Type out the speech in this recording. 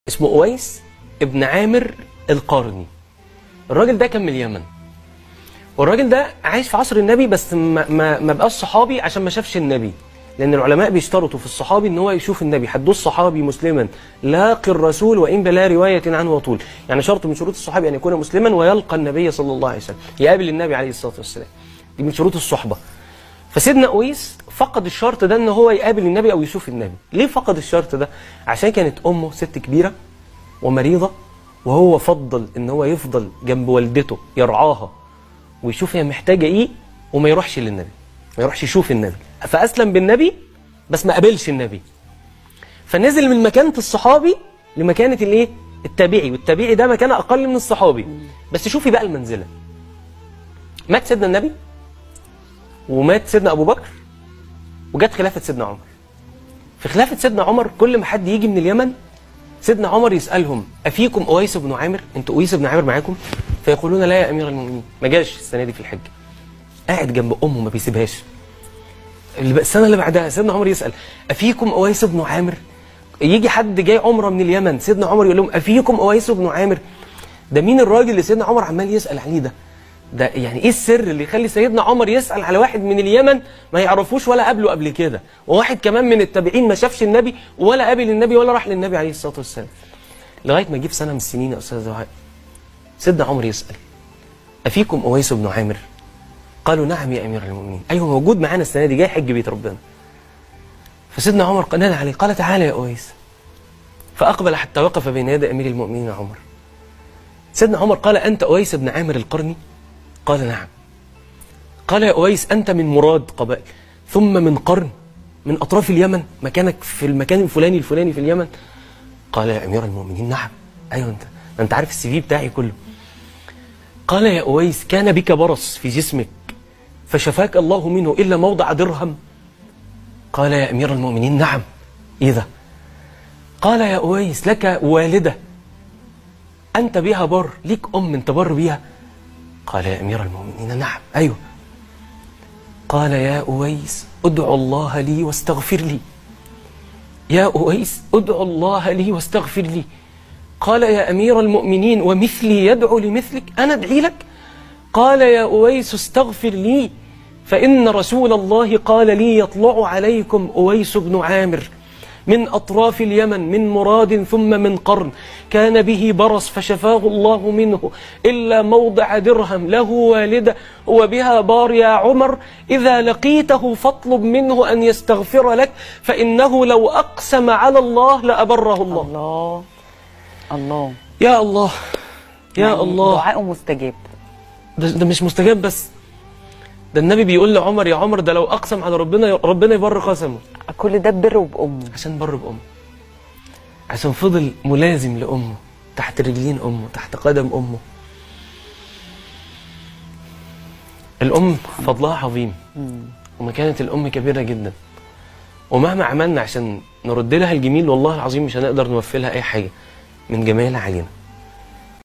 اسمه أويس ابن عامر القرني الراجل ده كان من اليمن والراجل ده عايش في عصر النبي بس ما, ما, ما بقاش صحابي عشان ما شافش النبي لأن العلماء بيشترطوا في الصحابي إن هو يشوف النبي حدوث صحابي مسلما لاقي الرسول وإن بلا رواية عنه وطول يعني شرط من شروط الصحابي أن يكون مسلما ويلقى النبي صلى الله عليه وسلم يقابل النبي عليه الصلاة والسلام دي من شروط الصحبة فسيدنا أويس فقد الشرط ده ان هو يقابل النبي او يشوف النبي ليه فقد الشرط ده عشان كانت امه ست كبيره ومريضه وهو فضل ان هو يفضل جنب والدته يرعاها ويشوف هي محتاجه ايه وما يروحش للنبي ما يروحش يشوف النبي فاسلم بالنبي بس ما قابلش النبي فنزل من مكانه الصحابي لمكانه الايه التابعي والتابعي ده مكانه اقل من الصحابي بس شوفي بقى المنزله مات سيدنا النبي ومات سيدنا ابو بكر وجت خلافه سيدنا عمر في خلافه سيدنا عمر كل ما حد يجي من اليمن سيدنا عمر يسالهم افيكم اويس بن عامر انتوا اويس بن عامر معاكم فيقولون لا يا امير المؤمنين ما جاش السنه دي في الحج قاعد جنب امه ما بيسيبهاش اللي بقى- السنه اللي بعدها سيدنا عمر يسال افيكم اويس بن عامر يجي حد جاي عمره من اليمن سيدنا عمر يقول لهم افيكم اويس بن عامر ده مين الراجل اللي سيدنا عمر عمال يسال عليه ده ده يعني ايه السر اللي يخلي سيدنا عمر يسال على واحد من اليمن ما يعرفوش ولا قابله قبل كده وواحد كمان من التابعين ما شافش النبي ولا قابل النبي ولا راح للنبي عليه الصلاه والسلام لغايه ما جه في سنه من السنين يا استاذ وهاء سيدنا عمر يسال افيكم اويس بن عامر قالوا نعم يا امير المؤمنين ايوه موجود معانا السنه دي جاي حج بيت ربنا فسيدنا عمر قال نادى عليه قال تعالى يا اويس فاقبل حتى وقف بين يدي امير المؤمنين عمر سيدنا عمر قال انت اويس بن عامر القرني قال نعم قال يا أويس أنت من مراد قبائل ثم من قرن من أطراف اليمن مكانك في المكان الفلاني الفلاني في اليمن قال يا أمير المؤمنين نعم أيوة أنت أنت عارف السي في بتاعي كله قال يا أويس كان بك برص في جسمك فشفاك الله منه إلا موضع درهم قال يا أمير المؤمنين نعم إذا قال يا أويس لك والدة أنت بها بر ليك أم أنت بر بيها قال يا أمير المؤمنين نعم أيوه قال يا أويس ادعو الله لي واستغفر لي يا أويس ادعو الله لي واستغفر لي قال يا أمير المؤمنين ومثلي يدعو لمثلك أنا أدعي لك قال يا أويس استغفر لي فإن رسول الله قال لي يطلع عليكم أويس بن عامر من أطراف اليمن من مراد ثم من قرن كان به برص فشفاه الله منه إلا موضع درهم له والدة هو بها بار يا عمر إذا لقيته فاطلب منه أن يستغفر لك فإنه لو أقسم على الله لأبره الله الله الله يا الله يا يعني الله دعاءه مستجاب ده, ده مش مستجاب بس ده النبي بيقول لعمر يا عمر ده لو أقسم على ربنا ربنا يبر قسمه كل ده بره بأمه عشان بر بأمه عشان فضل ملازم لأمه تحت رجلين أمه تحت قدم أمه الأم فضلها عظيم ومكانة الأم كبيرة جدا ومهما عملنا عشان نرد لها الجميل والله العظيم مش هنقدر نوفي لها أي حاجة من جمالها علينا